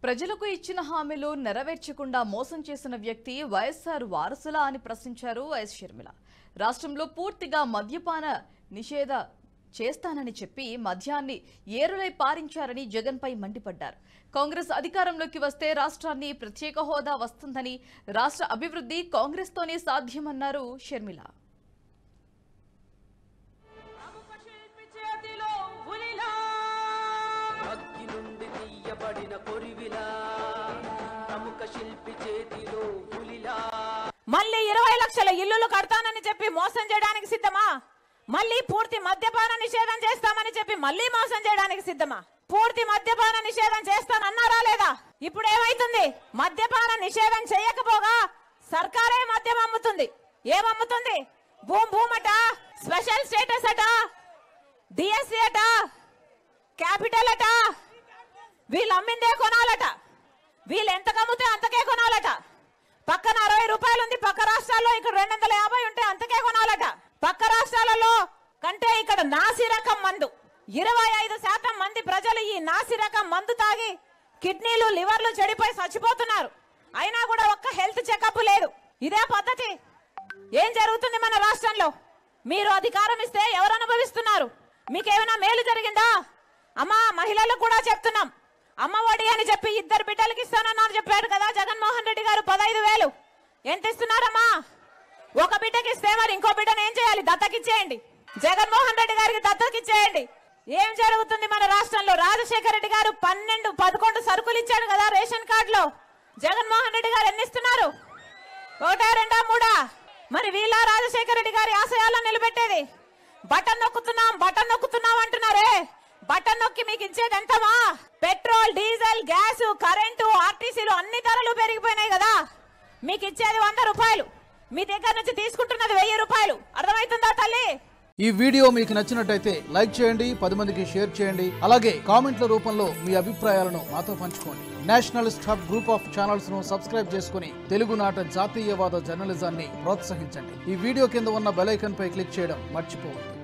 ప్రజలకు ఇచ్చిన హామీలు నెరవేర్చకుండా మోసం చేసిన వ్యక్తి వైఎస్ఆర్ వారసులా అని ప్రశ్నించారు వైఎస్ షర్మిల రాష్ట్రంలో పూర్తిగా మద్యపాన నిషేధ చేస్తానని చెప్పి మద్యాన్ని ఏరులై పారించారని జగన్పై మండిపడ్డారు కాంగ్రెస్ అధికారంలోకి వస్తే రాష్ట్రాన్ని ప్రత్యేక హోదా వస్తుందని రాష్ట్ర అభివృద్ధి కాంగ్రెస్తోనే సాధ్యమన్నారు షర్మిల ప్రముఖ శిల్పి చేతిలో పులిలా అగ్గి నుండి తీయబడిన కొరివిలా ప్రముఖ శిల్పి చేతిలో పులిలా మళ్ళీ ఇరవై లక్షల ఇల్లులు కడతానని చెప్పి మోసం చేయడానికి సిద్ధమా మళ్ళీ పూర్తి మద్యపాన నిషేధం చేస్తామని చెప్పి మళ్ళీ మోసం చేయడానికి సిద్ధమా పూర్తి మద్యపాన నిషేధం చేస్తానన్నారా లేదా ఇప్పుడు ఏమైతుంది మద్యపాన నిషేధం చేయకపోగా సర్కారే మద్యం అమ్ముతుంది ఏమమ్ముతుంది భూమ్ భూమట స్పెషల్ స్టేటస్ అట డిఎస్సి అట క్యాపిటల్ అట వీళ్ళు అమ్మిందే కొనాలట వీళ్ళు ఎంత కమ్మితే అంతకే కొనాలట పక్కన అరవై రూపాయలు ఉంది పక్క రాష్ట్రాల్లో ఇక్కడ రెండు వందల యాభై ఉంటే అంతకే కొనాలట పక్క రాష్ట్రాలలో కంటే ఇక్కడ నాసి రకం మందు ఇరవై ఐదు శాతం మంది ప్రజలు ఈ నాసి రకం మందు తాగి కిడ్నీలు లివర్లు చెడిపోయి చచ్చిపోతున్నారు అయినా కూడా ఒక్క హెల్త్ చెకప్ లేదు ఇదే పద్ధతి ఏం జరుగుతుంది మన రాష్ట్రంలో మీరు అధికారం ఇస్తే ఎవరు అనుభవిస్తున్నారు మీకేమైనా మేలు జరిగిందా అమ్మా మహిళలకు కూడా చెప్తున్నాం అమ్మ ఒడి అని చెప్పి ఇద్దరు బిడ్డలకి ఇస్తానన్నారు చెప్పారు కదా జగన్మోహన్ రెడ్డి గారు పదహైదు వేలు ఎంత ఇస్తున్నారమ్మా ఒక బిడ్డకి ఇస్తే మరి ఇంకో బిడ్డను ఏం చేయాలి దత్తకిచ్చేయండి జగన్మోహన్ రెడ్డి గారికి దత్తకిచ్చేయండి ఏం జరుగుతుంది మన రాష్ట్రంలో రాజశేఖర రెడ్డి గారు పన్నెండు పదకొండు సరుకులు ఇచ్చాడు కదా రేషన్ కార్డులో జగన్మోహన్ రెడ్డి గారు ఎన్ని ఇస్తున్నారు ఒకటా రెండా మూడా మరి వీళ్ళ రాజశేఖర రెడ్డి గారి ఆశయాలను నిలబెట్టేది బటన్ నొక్కుతున్నాం బటన్ నొక్కుతున్నాం అంటున్నారే బటన్ నొక్కి మీకు ఇచ్చేది ఎంతమా పెట్రోల్ డీజిల్ గ్యాస్ కరెంటు ఆర్టీసీలు అన్ని ధరలు పెరిగిపోయినాయి కదా మీకు ఇచ్చేది వంద రూపాయలు మీ దగ్గర నుంచి తీసుకుంటున్నది వెయ్యి రూపాయలు అర్థమవుతుందా తల్లి ఈ వీడియో మీకు నచ్చినట్టయితే లైక్ చేయండి పది మందికి షేర్ చేయండి అలాగే కామెంట్ల రూపంలో మీ అభిప్రాయాలను మాతో పంచుకోండి nationalist hub group of channels ను సబ్స్క్రైబ్ చేసుకుని తెలుగునాట జాతీయవాద జర్నలిజాన్ని ప్రోత్సహించండి ఈ వీడియో కింద ఉన్న బెల్ ఐకాన్ పై క్లిక్ చేయడం మర్చిపోవద్దు